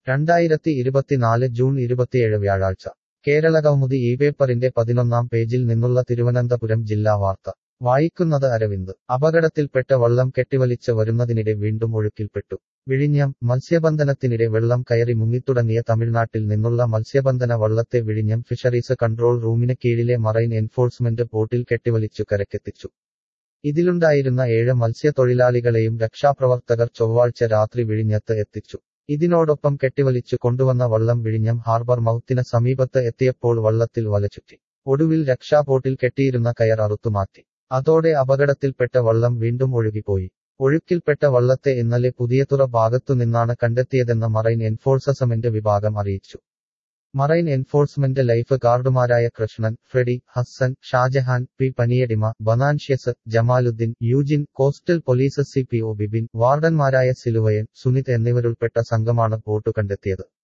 രണ്ടായിരത്തി ഇരുപത്തിനാല് ജൂൺ ഇരുപത്തിയേഴ് വ്യാഴാഴ്ച കേരളകൗമുദി ഈ പേപ്പറിന്റെ പതിനൊന്നാം പേജിൽ നിന്നുള്ള തിരുവനന്തപുരം ജില്ലാ വാർത്ത വായിക്കുന്നത് അരവിന്ദ് അപകടത്തിൽപ്പെട്ട വള്ളം കെട്ടിവലിച്ച് വരുന്നതിനിടെ വീണ്ടും ഒഴുക്കിൽപ്പെട്ടു വിഴിഞ്ഞം മത്സ്യബന്ധനത്തിനിടെ വെള്ളം കയറി മുങ്ങിത്തുടങ്ങിയ തമിഴ്നാട്ടിൽ നിന്നുള്ള മത്സ്യബന്ധന വള്ളത്തെ വിഴിഞ്ഞം ഫിഷറീസ് കൺട്രോൾ റൂമിന് കീഴിലെ മറൈൻ എൻഫോഴ്സ്മെന്റ് ബോട്ടിൽ കെട്ടിവലിച്ചു കരക്കെത്തിച്ചു ഇതിലുണ്ടായിരുന്ന ഏഴ് മത്സ്യത്തൊഴിലാളികളെയും രക്ഷാപ്രവർത്തകർ ചൊവ്വാഴ്ച രാത്രി വിഴിഞ്ഞത്ത് എത്തിച്ചു ഇതിനോടൊപ്പം കെട്ടിവലിച്ചു കൊണ്ടുവന്ന വള്ളം വിഴിഞ്ഞം ഹാർബർ മൗത്തിന് സമീപത്ത് എത്തിയപ്പോൾ വള്ളത്തിൽ വലചുറ്റി ഒടുവിൽ രക്ഷാബോട്ടിൽ കെട്ടിയിരുന്ന കയർ അറുത്തുമാറ്റി അതോടെ അപകടത്തിൽപ്പെട്ട വള്ളം വീണ്ടും ഒഴുകിപ്പോയി ഒഴുക്കിൽപ്പെട്ട വള്ളത്തെ ഇന്നലെ പുതിയതുറ ഭാഗത്തുനിന്നാണ് കണ്ടെത്തിയതെന്ന് മറൈൻ എൻഫോഴ്സമെന്റ് വിഭാഗം അറിയിച്ചു മറൈൻ എൻഫോഴ്സ്മെന്റ് ലൈഫ് ഗാർഡുമാരായ കൃഷ്ണൻ ഫ്രെഡി ഹസ്സൻ ഷാജഹാൻ പി പനിയടിമ ബനാൻഷ്യസ് Jamaluddin Eugene coastal police C P O Bibin വാർഡന്മാരായ സിലുവയൻ സുനിത് എന്നിവരുൾപ്പെട്ട സംഘമാണ് ബോട്ട് കണ്ടെത്തിയത്